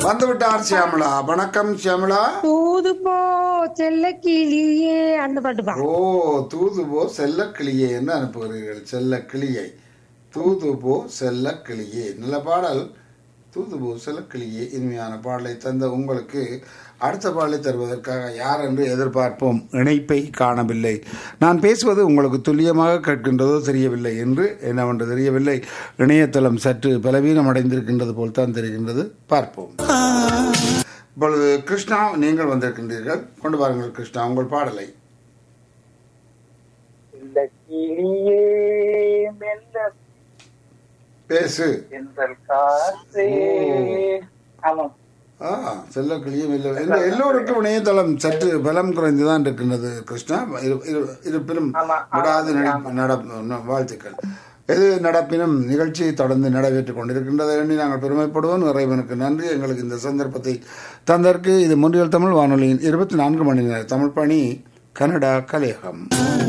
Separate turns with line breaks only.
வந்து விட்டார் சியாமளா வணக்கம் சியாமளா
தூது போ செல்ல கிளியே அந்த பாட்டு பா
ஓ தூது போ செல்ல கிளியே என்று அனுப்புகிறீர்கள் செல்ல கிளியை தூது போ செல்ல கிளியே நல்ல பாடல் தூது போ செல்ல கிளியே இனிமையான பாடலை தந்த உங்களுக்கு அடுத்த பாடலை தருவதற்காக யார் என்று எதிர்பார்ப்போம் இணைப்பை காணவில்லை நான் பேசுவது உங்களுக்கு துல்லியமாக கேட்கின்றதோ தெரியவில்லை என்று என்னவென்று தெரியவில்லை இணையதளம் சற்று பலவீனம் அடைந்திருக்கின்றது போல் தான் தெரிகின்றது பார்ப்போம் இப்பொழுது கிருஷ்ணா நீங்கள் வந்திருக்கின்றீர்கள் கொண்டு வாருங்கள் கிருஷ்ணா உங்கள் பாடலை
இந்த கிளியே மெல்ல
பேசு
என்றல் காற்றே ஆமாம்
ஆ செல்ல கிளியும் இல்லை இல்லை எல்லோருக்கும் இணையதளம் சற்று பலம் குறைந்துதான் இருக்கின்றது கிருஷ்ணா இரு- இரு- இருப்பினும்
ஆமா, ஆமா,
விடாது நடி- நட வாழ்த்துக்கள் எது நடப்பினும் நிகழ்ச்சி தொடர்ந்து நடைபெற்றுக் கொண்டிருக்கின்றது எண்ணி நாங்கள் பெருமைப்படுவோம் இறைவனுக்கு நன்றி எங்களுக்கு இந்த சந்தர்ப்பத்தை தந்தற்கு இது முன்றியல் தமிழ் வானொலியின் இருபத்தி நான்கு மணி நேர தமிழ் பணி கனடா கலையகம்